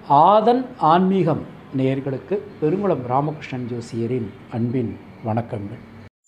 ஆதன் ஆன்மீகம் நேயர்களுக்கு பெருங்குளம் ராமகிருஷ்ணன் ஜோசியரின் அன்பின் வணக்கங்கள்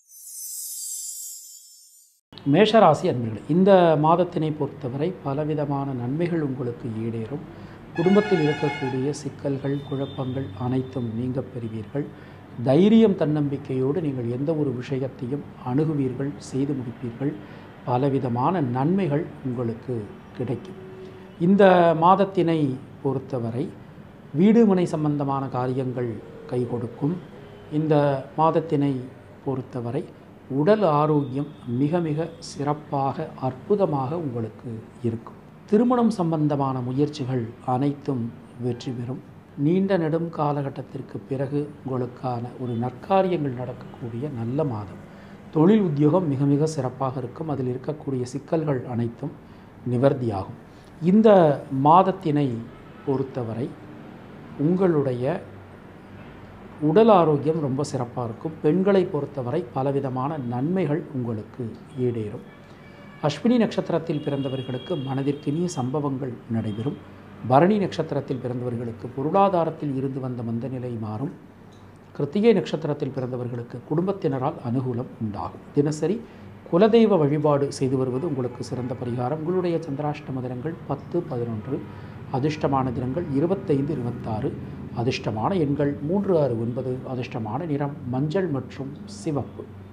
மேஷராசி அன்பர்களே இந்த மாதத்தினை பொறுத்தவரை பலவிதமான நன்மைகள் உங்களுக்கு ஈடேறும் குடும்பத்தில் இருக்கக்கூடிய சிக்கல்கள் குழப்பங்கள் அனைத்தும் நீங்க பெறுவீர்கள் தைரியம் தன்னம்பிக்கையோடு நீங்கள் எந்த ஒரு விஷயத்தையும் அணுகுவீர்கள் செய்து முடிப்பீர்கள் பலவிதமான நன்மைகள் உங்களுக்கு கிடைக்கும் இந்த மாதத்தினை பொறுத்தவரை வீடு மனை சம்பந்தமான காரியங்கள் கை கொடுக்கும் இந்த மாதத்தினை பொறுத்தவரை உடல் ஆரோக்கியம் மிக மிக சிறப்பாக அற்புதமாக உங்களுக்கு இருக்கும் திருமணம் சம்பந்தமான முயற்சிகள் அனைத்தும் வெற்றி பெறும் நீண்ட நெடும் காலகட்டத்திற்கு பிறகு உங்களுக்கான ஒரு நற்காரியங்கள் நடக்கக்கூடிய நல்ல மாதம் தொழில் உத்தியோகம் மிக மிக சிறப்பாக இருக்கும் அதில் இருக்கக்கூடிய சிக்கல்கள் அனைத்தும் நிவர்த்தியாகும் இந்த மாதத்தினை பொறுத்தவரை உங்களுடைய உடல் ஆரோக்கியம் ரொம்ப சிறப்பாக இருக்கும் பெண்களை பொறுத்தவரை பலவிதமான நன்மைகள் உங்களுக்கு ஈடேறும் அஸ்வினி நட்சத்திரத்தில் பிறந்தவர்களுக்கு மனதிற்கினிய சம்பவங்கள் நடைபெறும் பரணி நட்சத்திரத்தில் பிறந்தவர்களுக்கு பொருளாதாரத்தில் இருந்து வந்த மந்த நிலை மாறும் கிருத்திகை நட்சத்திரத்தில் பிறந்தவர்களுக்கு குடும்பத்தினரால் அனுகூலம் உண்டாகும் தினசரி குலதெய்வ வழிபாடு செய்து வருவது உங்களுக்கு சிறந்த பரிகாரம் உங்களுடைய சந்திராஷ்டம தினங்கள் பத்து பதினொன்று அதிர்ஷ்டமான தினங்கள் இருபத்தைந்து இருபத்தாறு அதிர்ஷ்டமான எண்கள் மூன்று ஆறு ஒன்பது அதிர்ஷ்டமான நிறம் மஞ்சள் மற்றும் சிவப்பு